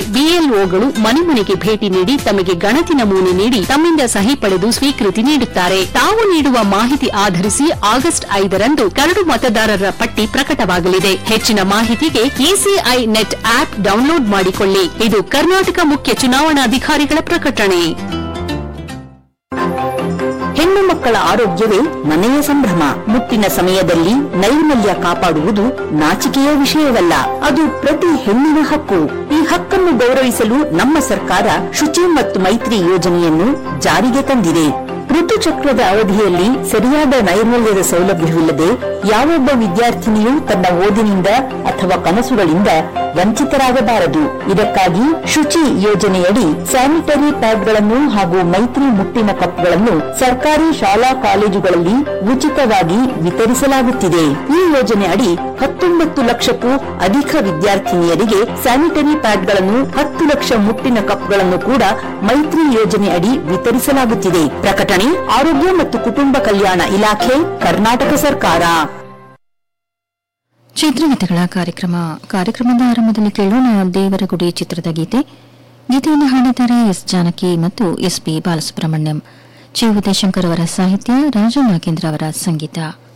ಬಿಎಲ್ಒಗಳು ಮನೆ ಮನೆಗೆ ಭೇಟಿ ನೀಡಿ ತಮಗೆ ಗಣತಿ ನಮೂನೆ ನೀಡಿ ತಮ್ಮಿಂದ ಸಹಿ ಪಡೆದು ಸ್ವೀಕೃತಿ ನೀಡುತ್ತಾರೆ ತಾವು ನೀಡುವ ಮಾಹಿತಿ ಆಧರಿಸಿ ಆಗಸ್ಟ್ ಐದರಂದು ಕರಡು ಮತದಾರರ ಪಟ್ಟಿ ಪ್ರಕಟವಾಗಲಿದೆ ಹೆಚ್ಚಿನ ಮಾಹಿತಿಗೆ ಇಸಿಐ ನೆಟ್ ಆಪ್ ಡೌನ್ಲೋಡ್ ಮಾಡಿಕೊಳ್ಳಿ ಇದು ಕರ್ನಾಟಕ ಮುಖ್ಯ ಚುನಾವಣಾಧಿಕಾರಿಗಳ ಪ್ರಕಟಣೆ ಹೆಣ್ಣು ಮಕ್ಕಳ ಆರೋಗ್ಯವೇ ಮನೆಯ ಸಂಭ್ರಮ ಮುಟ್ಟಿನ ಸಮಯದಲ್ಲಿ ನೈರ್ಮಲ್ಯ ಕಾಪಾಡುವುದು ನಾಚಿಕೆಯ ವಿಷಯವಲ್ಲ ಅದು ಪ್ರತಿ ಹೆಣ್ಣಿನ ಹಕ್ಕು ಈ ಹಕ್ಕನ್ನು ಗೌರವಿಸಲು ನಮ್ಮ ಸರ್ಕಾರ ಶುಚಿ ಮತ್ತು ಮೈತ್ರಿ ಯೋಜನೆಯನ್ನು ಜಾರಿಗೆ ತಂದಿದೆ ಋತುಚಕ್ರದ ಅವಧಿಯಲ್ಲಿ ಸರಿಯಾದ ನೈರ್ಮಲ್ಯದ ಸೌಲಭ್ಯವಿಲ್ಲದೆ ಯಾವೊಬ್ಬ ವಿದ್ಯಾರ್ಥಿನಿಯೂ ತನ್ನ ಓದಿನಿಂದ ಅಥವಾ ಕನಸುಗಳಿಂದ ವಂಚಿತರಾಗಬಾರದು ಇದಕ್ಕಾಗಿ ಶುಚಿ ಯೋಜನೆಯಡಿ ಸ್ಯಾನಿಟರಿ ಪ್ಯಾಡ್ಗಳನ್ನು ಹಾಗೂ ಮೈತ್ರಿ ಮುಟ್ಟಿನ ಕಪ್ಗಳನ್ನು ಸರ್ಕಾರಿ ಶಾಲಾ ಕಾಲೇಜುಗಳಲ್ಲಿ ಉಚಿತವಾಗಿ ವಿತರಿಸಲಾಗುತ್ತಿದೆ ಈ ಯೋಜನೆ ಅಡಿ ಹತ್ತೊಂಬತ್ತು ಲಕ್ಷಕ್ಕೂ ಅಧಿಕ ವಿದ್ಯಾರ್ಥಿನಿಯರಿಗೆ ಸ್ಯಾನಿಟರಿ ಪ್ಯಾಡ್ಗಳನ್ನು ಹತ್ತು ಲಕ್ಷ ಮುಟ್ಟಿನ ಕಪ್ಗಳನ್ನು ಕೂಡ ಮೈತ್ರಿ ಯೋಜನೆ ಅಡಿ ವಿತರಿಸಲಾಗುತ್ತಿದೆ ಪ್ರಕಟಣೆ ಆರೋಗ್ಯ ಮತ್ತು ಕುಟುಂಬ ಕಲ್ಯಾಣ ಇಲಾಖೆ ಕರ್ನಾಟಕ ಸರ್ಕಾರ ಚಿತ್ರಗೀತೆಗಳ ಕಾರ್ಯಕ್ರಮ ಕಾರ್ಯಕ್ರಮದ ಆರಂಭದಲ್ಲಿ ಕೇಳೋಣ ದೇವರಗುಡಿ ಚಿತ್ರದ ಗೀತೆ ಗೀತೆಯನ್ನು ಹಾಡಿದ್ದಾರೆ ಎಸ್ ಜಾನಕಿ ಮತ್ತು ಎಸ್ ಪಿ ಬಾಲಸುಬ್ರಹ್ಮಣ್ಯಂ ಚಿ ಉದಯಶಂಕರ್ ಅವರ ಸಾಹಿತ್ಯ ರಾಜು ನಾಗೇಂದ್ರ ಅವರ ಸಂಗೀತ